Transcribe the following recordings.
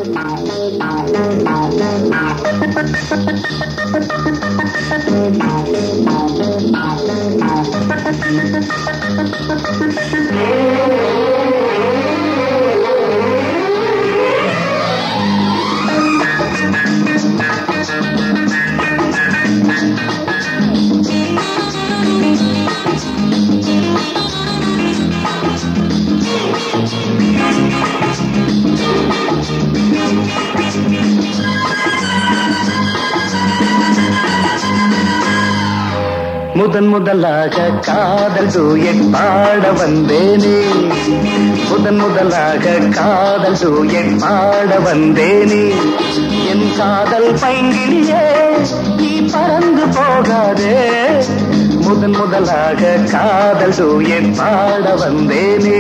முதன் முதலாக காதல் தூயட் பாட வந்தேனே முதன் முதலாக காதல் தூயட் பாட வந்தேனே என் காதல் பைங்கிலியே நீ பறந்து போகாதே முதன் முதலாக காதல் தூயட் பாட வந்தேனே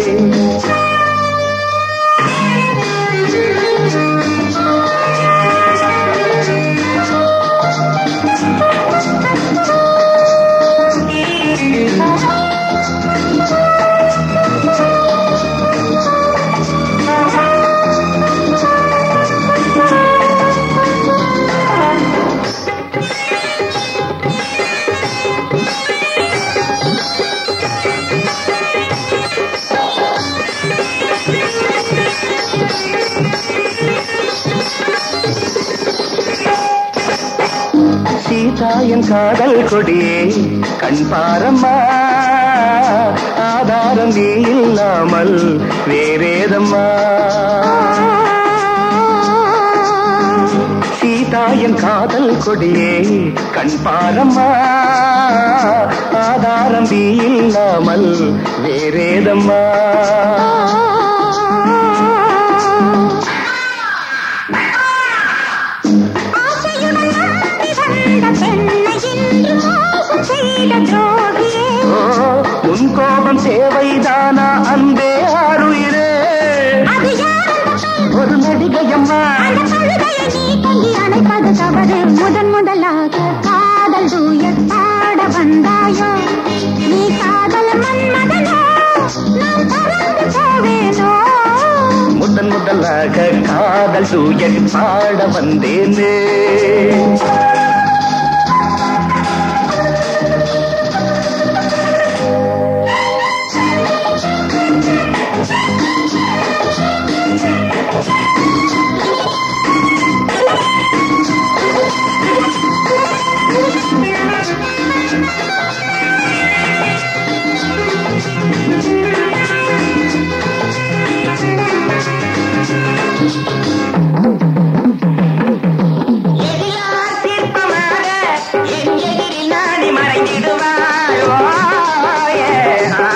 சீதா என் காதல் கொடியே கண் பாரம்மா ஆதாரம் நீ இல்லாமல் வேறேதம்மா சீதா என் காதல் கொடியே கண் பாரம்மா ஆதாரம் நீ இல்லாமல் வேறேதம்மா ஆசையுடன் நம்பி வந்த பெண்ணை இன்று மோசம் செய்த துரோகியே ஓ, உன் கோபம் தேவைதானா அன்பே ஆறுயிரே அது யாரும் ஒரு நடிகையம்மா அந்த கழுதையை நீ பொங்கி அணைப்பது தவறு முதன் முதலாக காதல் தூயட் பாட வந்தாயோ நீ காதல் மன்மதனோ நான் பறந்து போவேனோ முதன் முதலாக காதல் தூயட் பாட வந்தேனே எதிலார் சிற்பமாக என் எதிரில் நாடி மறைந்திடுவாள் ஓயே, ஆ,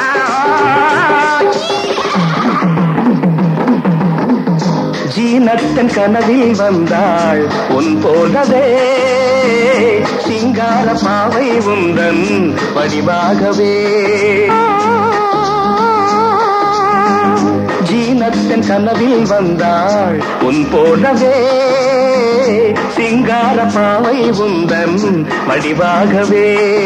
ஜீனத்தன் கனவில் வந்தாள் உன் போலவே சிங்கார பாவை உந்தன் வடிவாகவே ஜீனத்தன் கனவில் வந்தாள் உன் போலவே சிங்கார பாவை உந்தன் வடிவாகவே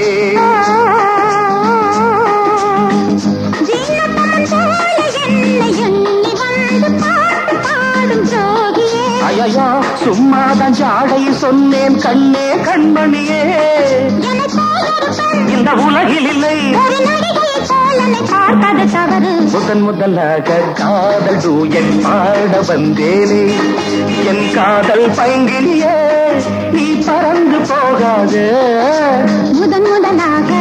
ஜீனத்தமன் போல என்னை எண்ணி வந்து பாட்டு பாடும் துரோகியே ஐயா சும்மாதான் ஜாடை சொன்னேன் கண்ணே கண்மணியே என்னை போல ஒரு பெண் இந்த உலகில் இல்லை ஒரு நடிகையை போல என்னை பார்ப்பது தவறு முதன் முதலாக காதல் தூயன் பாட வந்தேனே என் காதல் பைங்கிலியே நீ பறந்து போகாது முதன் முதலாக